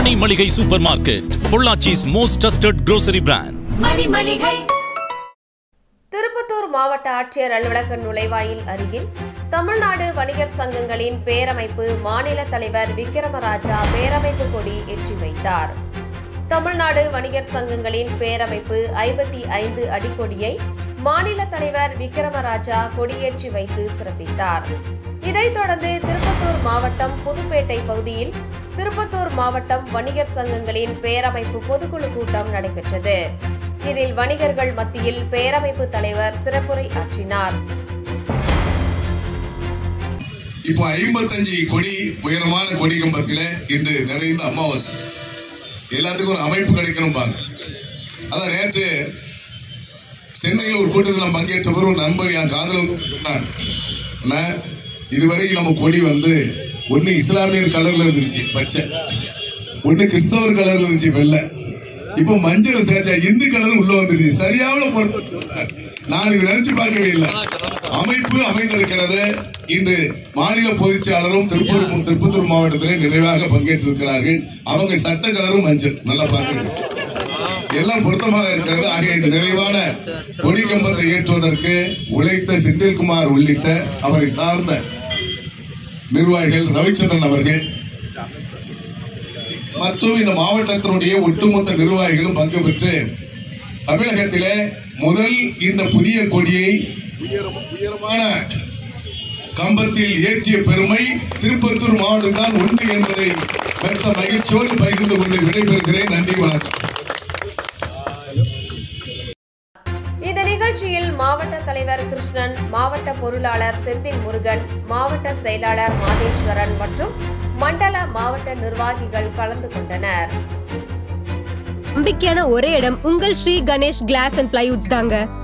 மணி மளிகை super market பொள்ளாச்சிஸ் most trusted grocery brand Mani மளிகை திருப்பத்தூர் மாவட்ட ஆட்சியர் அலுவலக நுழைவாயில் அருகில் தமிழ்நாடு வணிகர் சங்கங்களின் பேரமைப்பு மாநில தலைவர் விக்ரமராஜா பேரமைப்பு கொடி ஏற்றி வைத்தார் தமிழ்நாடு வணிகர் சங்கங்களின் பேரமைப்பு ஐம்பத்தி ஐந்து அடிக்கொடியை மாநில தலைவர் விக்ரமராஜா கொடியேற்றி வைத்து சிறப்பித்தார் இதைத் தொடர்ந்து திருப்பத்தூர் மாவட்டம் புதுப்பேட்டை பகுதியில் திருப்பத்தூர் மாவட்டம் வணிகர் சங்கங்களின் பேரமைப்பு பொதுக்குழு கூட்டம் நடைபெற்றது இதில் வணிகர்கள் மத்தியில் பேரமைப்பு தலைவர் சிறப்புரை ஆற்றினார் இப்போ ஐம்பத்தஞ்சு கொடி உயரமான கொடி கம்பத்தில இன்று நிறைந்த அமாவாசை எல்லாத்துக்கும் ஒரு அமைப்பு கிடைக்கணும் பாருங்க அதான் நேற்று சென்னையில் ஒரு கூட்டத்தில் நான் பங்கேற்றவர் ஒரு நண்பர் என் காதலும் சொன்னார் அண்ணா, இதுவரைக்கும் நம்ம கொடி வந்து ஒன்று இஸ்லாமியர் கலர்ல இருந்துச்சு பச்சை ஒன்று கிறிஸ்தவர் கலர்ல இருந்துச்சு வெள்ளை இப்போ மஞ்சள் சேர்த்தா இந்து கலர் உள்ள வந்துருச்சு சரியாவில் பொறுத்து நான் இது நினைச்சு பார்க்கவே இல்லை அமைப்பு அமைந்திருக்கிறது இன்று மாநில பொதுச்செயலாளரும் திருப்பூர் திருப்பத்தூர் மாவட்டத்திலே நிறைவாக பங்கேற்றிருக்கிறார்கள் அவங்க சட்ட கலரும் மஞ்சள் நல்லா பார்க்கணும் எல்லாம் பொருத்தமாக இருக்கிறது ஆக இந்த நிறைவான கொடி கம்பத்தை ஏற்றுவதற்கு உழைத்த செந்தில்குமார் உள்ளிட்ட அவரை சார்ந்த நிர்வாகிகள் ரவிச்சந்திரன் அவர்கள் மற்றும் இந்த மாவட்டத்தினுடைய ஒட்டுமொத்த நிர்வாகிகளும் பங்கு பெற்று தமிழகத்திலே முதல் இந்த புதிய கொடியை உயரம்- உயரமான கம்பத்தில் ஏற்றிய பெருமை திருப்பத்தூர் மாவட்டம் தான் உண்டு என்பதை பெருத்த மகிழ்ச்சியோடு பகிர்ந்து கொண்டு விடைபெறுகிறேன் நன்றி வணக்கம் இந்த நிகழ்ச்சியில் மாவட்ட தலைவர் கிருஷ்ணன் மாவட்ட பொருளாளர் செந்தில் முருகன் மாவட்ட செயலாளர் மாதேஸ்வரன் மற்றும் மண்டல மாவட்ட நிர்வாகிகள் கலந்து கொண்டனர் நம்பிக்கையான ஒரே இடம் உங்கள் Shri Ganesh glass and plywoods தாங்க